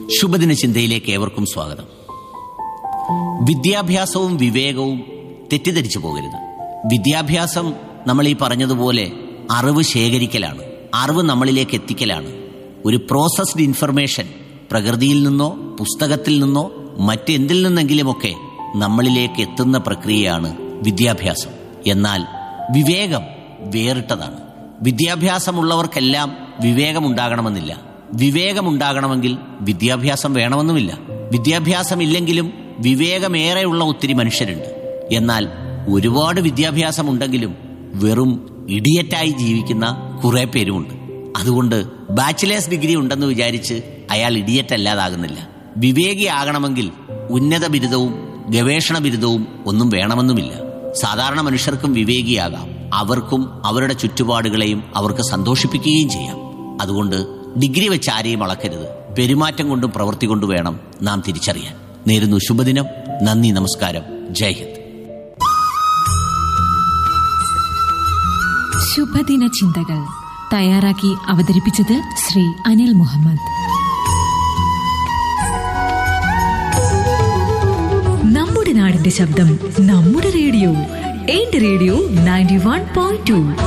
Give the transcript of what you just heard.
ശുഭദിന ചിന്തയിലേക്ക് ഏവർക്കും സ്വാഗതം വിദ്യാഭ്യാസവും വിവേകവും തെറ്റിദ്ധരിച്ചു പോകരുത് വിദ്യാഭ്യാസം നമ്മൾ ഈ പറഞ്ഞതുപോലെ അറിവ് ശേഖരിക്കലാണ് അറിവ് നമ്മളിലേക്ക് എത്തിക്കലാണ് ഒരു പ്രോസസ്ഡ് ഇൻഫർമേഷൻ പ്രകൃതിയിൽ നിന്നോ പുസ്തകത്തിൽ നിന്നോ മറ്റെന്തിൽ നിന്നെങ്കിലുമൊക്കെ നമ്മളിലേക്ക് എത്തുന്ന പ്രക്രിയയാണ് വിദ്യാഭ്യാസം എന്നാൽ വിവേകം വേറിട്ടതാണ് വിദ്യാഭ്യാസമുള്ളവർക്കെല്ലാം വിവേകമുണ്ടാകണമെന്നില്ല വിവേകമുണ്ടാകണമെങ്കിൽ വിദ്യാഭ്യാസം വേണമെന്നുമില്ല വിദ്യാഭ്യാസമില്ലെങ്കിലും വിവേകമേറെയുള്ള ഒത്തിരി മനുഷ്യരുണ്ട് എന്നാൽ ഒരുപാട് വിദ്യാഭ്യാസമുണ്ടെങ്കിലും വെറും ഇഡിയറ്റായി ജീവിക്കുന്ന കുറെ പേരുമുണ്ട് അതുകൊണ്ട് ബാച്ചിലേഴ്സ് ഡിഗ്രി ഉണ്ടെന്ന് വിചാരിച്ച് അയാൾ ഇഡിയറ്റ് അല്ലാതാകുന്നില്ല വിവേകിയാകണമെങ്കിൽ ഉന്നത ബിരുദവും ഗവേഷണ ബിരുദവും ഒന്നും വേണമെന്നുമില്ല സാധാരണ മനുഷ്യർക്കും വിവേകിയാകാം അവർക്കും അവരുടെ ചുറ്റുപാടുകളെയും അവർക്ക് സന്തോഷിപ്പിക്കുകയും ചെയ്യാം അതുകൊണ്ട് ഡിഗ്രി വെച്ച് ആരെയും അളക്കരുത് പെരുമാറ്റം കൊണ്ടും പ്രവൃത്തി കൊണ്ടും വേണം നാം തിരിച്ചറിയാൻ നേരുന്നു ശുഭദിനം നന്ദി നമസ്കാരം ജയ് ഹിന്ദ് ശുഭദിന ചിന്തകൾ തയ്യാറാക്കി അവതരിപ്പിച്ചത് ശ്രീ അനിൽ മുഹമ്മദ് നമ്മുടെ നാടിന്റെ ശബ്ദം നമ്മുടെ റേഡിയോ എന്റെ radio ninety one point to